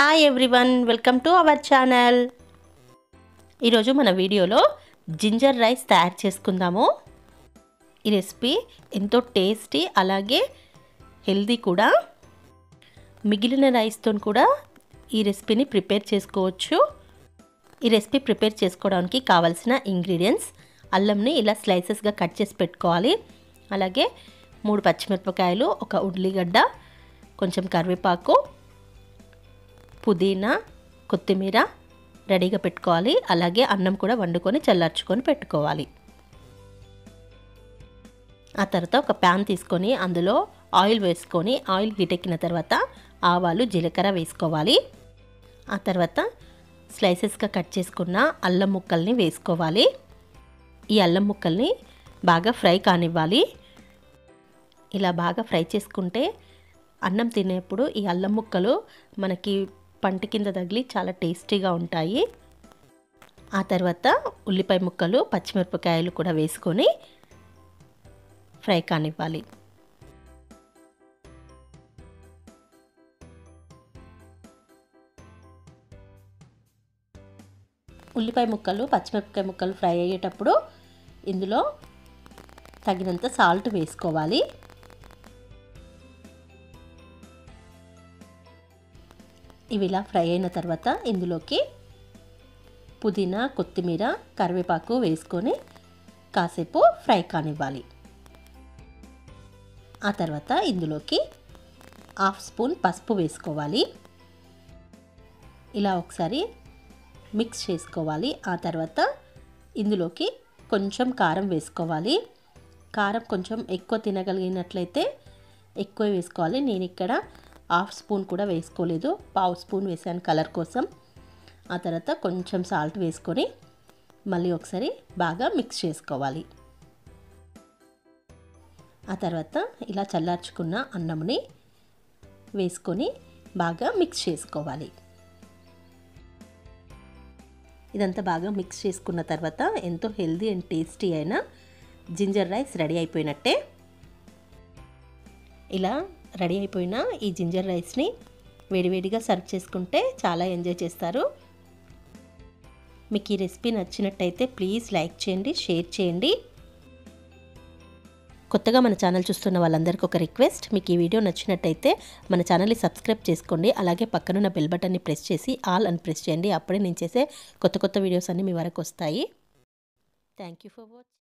hi everyone welcome to our channel ఈరోజు మన వీడియోలో జింజర్ రైస్ తయారు చేసుకుందాము ఈ రెసిపీ ఎంతో టేస్టీ అలాగే హెల్దీ కూడా మిగిలిన రైస్తో కూడా ఈ రెసిపీని ప్రిపేర్ చేసుకోవచ్చు ఈ రెసిపీ ప్రిపేర్ చేసుకోవడానికి కావాల్సిన ఇంగ్రీడియంట్స్ అల్లంని ఇలా స్లైసెస్గా కట్ చేసి పెట్టుకోవాలి అలాగే మూడు పచ్చిమిరపకాయలు ఒక ఉల్లిగడ్డ కొంచెం కరివేపాకు పుదీనా కొత్తిమీర రెడీగా పెట్టుకోవాలి అలాగే అన్నం కూడా వండుకొని చల్లార్చుకొని పెట్టుకోవాలి ఆ తర్వాత ఒక ప్యాన్ తీసుకొని అందులో ఆయిల్ వేసుకొని ఆయిల్ హీట్ ఎక్కిన తర్వాత ఆవాలు జీలకర్ర వేసుకోవాలి ఆ తర్వాత స్లైసెస్గా కట్ చేసుకున్న అల్లం ముక్కల్ని వేసుకోవాలి ఈ అల్లం ముక్కల్ని బాగా ఫ్రై కానివ్వాలి ఇలా బాగా ఫ్రై చేసుకుంటే అన్నం తినేప్పుడు ఈ అల్లం ముక్కలు మనకి పంట కింద తగిలి చాలా టేస్టీగా ఉంటాయి ఆ తర్వాత ఉల్లిపాయ ముక్కలు పచ్చిమిరపకాయలు కూడా వేసుకొని ఫ్రై కానివ్వాలి ఉల్లిపాయ ముక్కలు పచ్చిమిరపకాయ ముక్కలు ఫ్రై అయ్యేటప్పుడు ఇందులో తగినంత సాల్ట్ వేసుకోవాలి ఇవి ఇలా ఫ్రై అయిన తర్వాత ఇందులోకి పుదీనా కొత్తిమీర కరివేపాకు వేసుకొని కాసేపు ఫ్రై కానివ్వాలి ఆ తర్వాత ఇందులోకి హాఫ్ స్పూన్ పసుపు వేసుకోవాలి ఇలా ఒకసారి మిక్స్ చేసుకోవాలి ఆ తర్వాత ఇందులోకి కొంచెం కారం వేసుకోవాలి కారం కొంచెం ఎక్కువ తినగలిగినట్లయితే ఎక్కువ వేసుకోవాలి నేను ఇక్కడ హాఫ్ స్పూన్ కూడా వేసుకోలేదు పావు స్పూన్ వేసాను కలర్ కోసం ఆ తర్వాత కొంచెం సాల్ట్ వేసుకొని మళ్ళీ ఒకసారి బాగా మిక్స్ చేసుకోవాలి ఆ తర్వాత ఇలా చల్లార్చుకున్న అన్నంని వేసుకొని బాగా మిక్స్ చేసుకోవాలి ఇదంతా బాగా మిక్స్ చేసుకున్న తర్వాత ఎంతో హెల్దీ అండ్ టేస్టీ అయిన జింజర్ రైస్ రెడీ అయిపోయినట్టే ఇలా రెడీ అయిపోయిన ఈ జింజర్ రైస్ని వేడివేడిగా సర్వ్ చేసుకుంటే చాలా ఎంజాయ్ చేస్తారు మీకు ఈ రెసిపీ నచ్చినట్టయితే ప్లీజ్ లైక్ చేయండి షేర్ చేయండి కొత్తగా మన ఛానల్ చూస్తున్న వాళ్ళందరికీ ఒక రిక్వెస్ట్ మీకు ఈ వీడియో నచ్చినట్టయితే మన ఛానల్ని సబ్స్క్రైబ్ చేసుకోండి అలాగే పక్కనున్న బెల్ బటన్ని ప్రెస్ చేసి ఆల్ అని ప్రెస్ చేయండి అప్పుడే నేను చేసే కొత్త కొత్త వీడియోస్ అన్నీ మీ వరకు వస్తాయి థ్యాంక్ యూ ఫర్ వాచ్